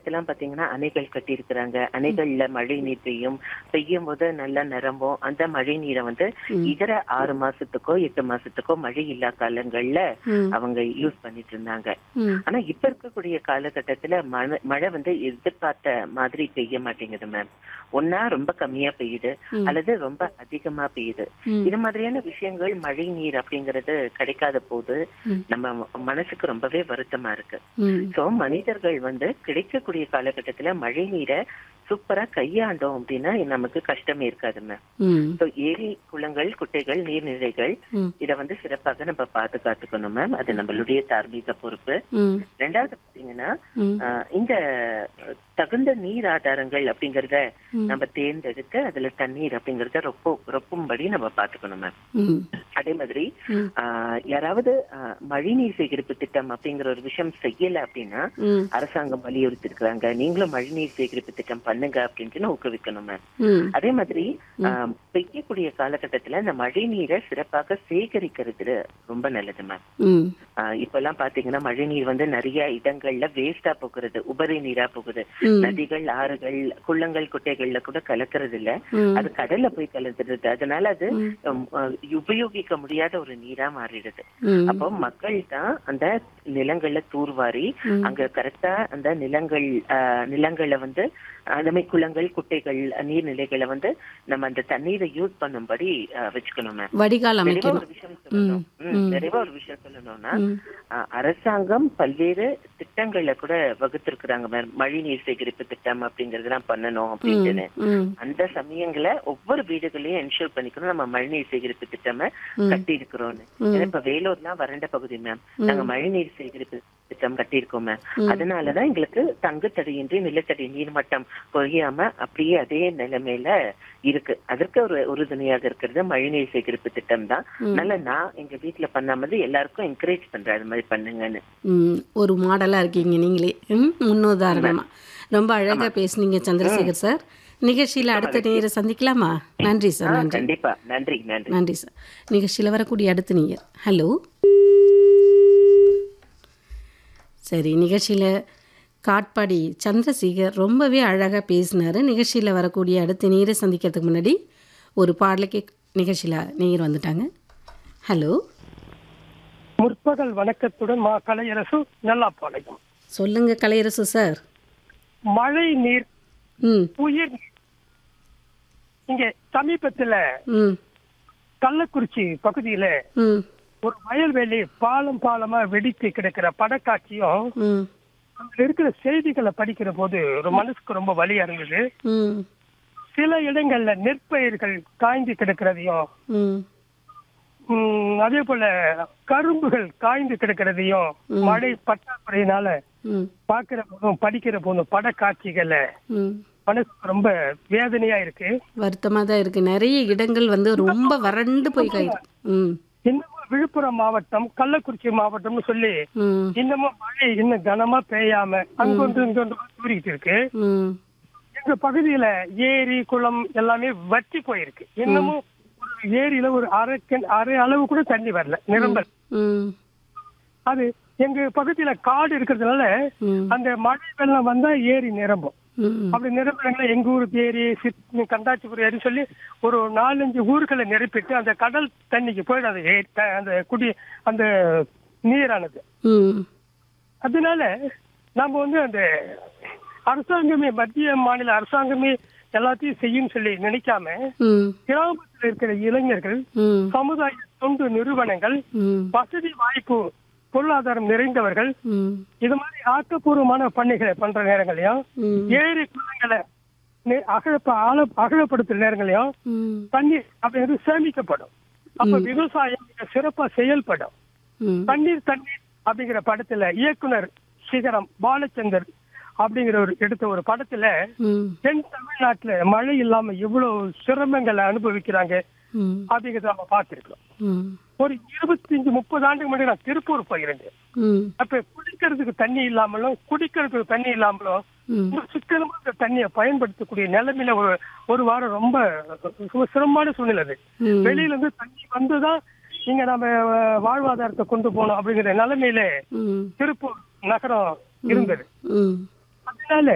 காலத்துலாம் பாத்தீங்கன்னா அணைகள் கட்டி இருக்கிறாங்க அணைகள்ல மழை நீர் பெய்யும் பெய்யும் போது நல்லா நிரம்பும் அந்த மழை நீரை வந்து இதர ஆறு மாசத்துக்கோ எட்டு மாசத்துக்கோ மழை இல்லா காலங்கள்ல ம். அவங்க யூஸ் பண்ணிட்டு இருந்தாங்க ம். ஆனா இப்ப இருக்கக்கூடிய காலகட்டத்துல மழை மழை வந்து எதிர்பார்த்த மாதிரி பெய்ய மாட்டேங்குது மேம் ஒன்னா ரொம்ப கம்மியா பெய்யுது அல்லது ரொம்ப அதிகமா பெய்யுது ம். இது மாதிரியான விஷயங்கள் மழை நீர் அப்படிங்கறது கிடைக்காத போது ம். நம்ம ம- மனசுக்கு ரொம்பவே வருத்தமா இருக்கு ம். சோ மனிதர்கள் வந்து கிடைக்கக்கூடிய காலகட்டத்துல மழை நீரை சூப்பரா கையாண்டோம் அப்படின்னா நமக்கு கஷ்டமே இருக்காது மேம் ம். சோ ஏரி குளங்கள் குட்டைகள் நீர்நிலைகள் ம். இத வந்து சிறப்பாக நம்ம பாதுகாத்துக்கணும் மேம் அது நம்மளுடைய தார்மீக பொறுப்பு ம். ரெண்டாவது பாத்தீங்கன்னா ம். ஆஹ், இந்த அஹ், தகுந்த நீர் ஆதாரங்கள் அப்படிங்கறத ம். நம்ம தேர்ந்தெடுத்து அதுல தண்ணீர் அப்படிங்கறத ரொப்ப ரொப்பும்படி நம்ம பாத்துக்கணும் மேம் ம். அதே மாதிரி ம். ஆஹ், யாராவது ஆஹ், மழைநீர் சேகரிப்பு திட்டம் அப்படிங்கிற ஒரு விஷயம் செய்யல அப்படின்னா ம். அரசாங்கம் வலியுறுத்தி இருக்காங்க நீங்களும் மழைநீர் சேகரிப்பு திட்டம் பண்ணுங்க அப்படின்ட்டு ஊக்குவிக்கணும் மேம் ம். அதே மாதிரி ஆஹ், பெய்யக்கூடிய காலகட்டத்துல இந்த மழை நீரை சிறப்பாக சேகரிக்கிறது ரொம்ப நல்லது மேம் ம். ஆஹ் இப்பெல்லாம் பாத்தீங்கன்னா மழை நீர் வந்து நிறைய இடங்கள்ல வேஸ்டா போகிறது உபரி நீரா போகுது ம். நதிகள் ஆறுகள் குளங்கள் குட்டைகள்ல கூட கலக்கிறது இல்ல ம். அது கடல்ல போய் கலந்துடுது அதனால அது ம். உம், ஆஹ் உபயோகிக்க முடியாத ஒரு நீரா மாறிடுது ம். அப்போ மக்கள் தான் அந்த நிலங்கள்ல தூர்வாரி ம். அங்க கரெக்டா அந்த நிலங்கள் ஆஹ், நிலங்களை வந்து அந்த மாதிரி குளங்கள் குட்டைகள் நீர்நிலைகளை வந்து நம்ம அந்த தண்ணீரை யூஸ் பண்ணும்படி ஆஹ், வச்சுக்கணும் மேம் வடிகால் நிறைவா அமைக்கணும் ஒரு விஷயம் சொல்லணும் ம். ம், நிறைவா ஒரு விஷயம் சொல்லணும்னா ம். அஹ், அரசாங்கம் பல்வேறு திட்டங்கள்ல கூட வகுத்திருக்கிறாங்க மேம் மழைநீர் சேகரிப்பு திட்டம் அப்படிங்கறதெல்லாம் பண்ணணும் அப்படின்னு ம். அந்த சமயங்கள ஒவ்வொரு வீடுகளையும் என்ஷூர் பண்ணிக்கணும் நம்ம மழைநீர் சேகரிப்பு திட்டம் கட்டி இருக்கிறோம்னு ஏன்னா இப்ப வேலூர்லாம் வறண்ட பகுதி மேம் நாங்க மழைநீர் சேகரிப்பு திட்டம் கட்டியிருக்கோம் மேம் அதனாலதான் எங்களுக்கு தங்குத்தடையின்றி நிலத்தடி நீர்மட்டம் குறையாம அப்படியே அதே நிலைமையில இருக்கு அதற்கு ஒரு உறுதுணையாக இருக்கிறது மழைநீர் சேகரிப்பு திட்டம் தான் அதனால நான் எங்க வீட்டுல பண்ணாமது எல்லாருக்கும் என்கரேஜ் பண்றேன் அது மாதிரி பண்ணுங்கன்னு ம். ஒரு மாடலா இருக்கீங்க நீங்களே ம். முன்னுதாரணமா ரொம்ப அழகா பேசுனீங்க சந்திரசேகர் சார் நிகழ்ச்சியில அடுத்த நேரம் சந்திக்கலாமா நன்றி சார் ஆ, நன்றி கண்டிப்பா நன்றி நன்றி நன்றி சார் நிகழ்ச்சியில் வரக்கூடிய அடுத்த நீர் ஹலோ சரி நிகழ்ச்சியில் காட்பாடி சந்திரசேகர் ரொம்பவே அழகாக பேசினார் நிகழ்ச்சியில் வரக்கூடிய அடுத்த நீரை சந்திக்கிறதுக்கு முன்னாடி ஒரு பாடலுக்கு நிகழ்ச்சியில் நீர் வந்துட்டாங்க ஹலோ முற்பகல் வணக்கத்துடன் மா கலையரசு நல்லாப்பாளையம் சொல்லுங்க கலையரசு சார் மழை நீர் ம் உயிர் நீர். இங்க சமீபத்துல ம் கள்ளக்குறிச்சி பகுதியில ம் ஒரு வயல்வெளி பாலம் பாலமா வெடித்து கிடக்கிற படக்காட்சியும் ம் அங்க இருக்கிற செய்திகளை படிக்கிற போது ஒரு மனசுக்கு ரொம்ப வலியா இருந்தது ம் சில இடங்கள்ல நெற்பயிர்கள் காய்ந்து கிடக்கிறதையும் ம் உம், அதே போல கரும்புகள் காய்ந்து கிடக்கிறதையும் மழை பற்றாக்குறையினால ம் பாக்குற போதும் படிக்கிற போதும் படக்காட்சிகளை ம் மனசுக்கு ரொம்ப வேதனையா இருக்கு வருத்தமாக தான் இருக்குது நிறைய இடங்கள் வந்து ரொம்ப வறண்டு போய் காயுது ம் இன்னமும் விழுப்புரம் மாவட்டம் கள்ளக்குறிச்சி மாவட்டம்னு சொல்லி ம் இன்னமும் மழை இன்னும் கனமா பெய்யாம அங்கொன்று இங்கொன்று தூரிக்கிட்டு இருக்கு ம் எங்க பகுதியில ஏரி குளம் எல்லாமே வற்றி போயிருக்கு இன்னமும் ஒரு ஏரியில ஒரு அரை கிண- அரை அளவு கூட தண்ணி வரல நிரம்பல் ம் அது எங்க பகுதியில காடு இருக்கிறதுனால ம் அந்த மழை வெள்ளம் வந்தா ஏரி நிரம்பும் ம் அப்படி நிரப்புறாங்களா எங்க ஊர் ஏரி சித் கண்டாச்சிபுரம் ஏரின்னு சொல்லி ஒரு நாலஞ்சு ஊர்களை நிரப்பிட்டு அந்த கடல் தண்ணிக்கு போயிடும் அந்த ஏரி த- அந்த குடி அந்த நீரானது ம் அதனால நம்ம வந்து அந்த அரசாங்கமே மத்திய மாநில அரசாங்கமே எல்லாத்தையும் செய்யும் சொல்லி நினைக்காம ம் கிராமத்தில் இருக்கிற இளைஞர்கள் ம் சமுதாய தொண்டு நிறுவனங்கள் ம் வசதி வாய்ப்பு பொருளாதாரம் நிறைந்தவர்கள் ம் இது மாதிரி ஆக்கப்பூர்வமான பணிகளை பண்ற நேரங்களையும் ம் ஏரி குளங்களை நி- அகழப்ப ஆழ- அகழப்படுத்துற நேரங்களையும் ம் தண்ணீர் அப்படிங்கிறது சேமிக்கப்படும் அப்ப விவசாயம் மிக சிறப்பா செயல்படும் ம் தண்ணீர் தண்ணீர் அப்படிங்கிற படத்துல இயக்குனர் சிகரம் பாலச்சந்தர் அப்படிங்கிற ஒரு எடுத்த ஒரு படத்துல ம் தென் தமிழ்நாட்டுல மழை இல்லாம எவ்வளவு சிரமங்களை அனுபவிக்கிறாங்க ம் அப்படிங்கறத நம்ம பார்த்திருக்கிறோம் ம் ஒரு இருபத்தஞ்சு முப்பது ஆண்டுக்கு முன்னாடி நான் திருப்பூர் போயிருந்தேன் ம் அப்ப குடிக்கிறதுக்கு தண்ணி இல்லாமலும் குடிக்கிறதுக்கு தண்ணி இல்லாமலும் ம் ரொம்ப சிக்கனமா அந்த தண்ணியை பயன்படுத்தக்கூடிய நிலைமையில ஒரு ஒரு வாரம் ரொம்ப ரொம்ப சிரமமான சூழ்நிலை அது ம். வெளியில இருந்து தண்ணி வந்துதான் இங்க நம்ம அஹ், வாழ்வாதாரத்தை கொண்டு போகணும் அப்படிங்கிற நிலைமையில ம் திருப்பூர் நகரம் இருந்தது ம் அதனால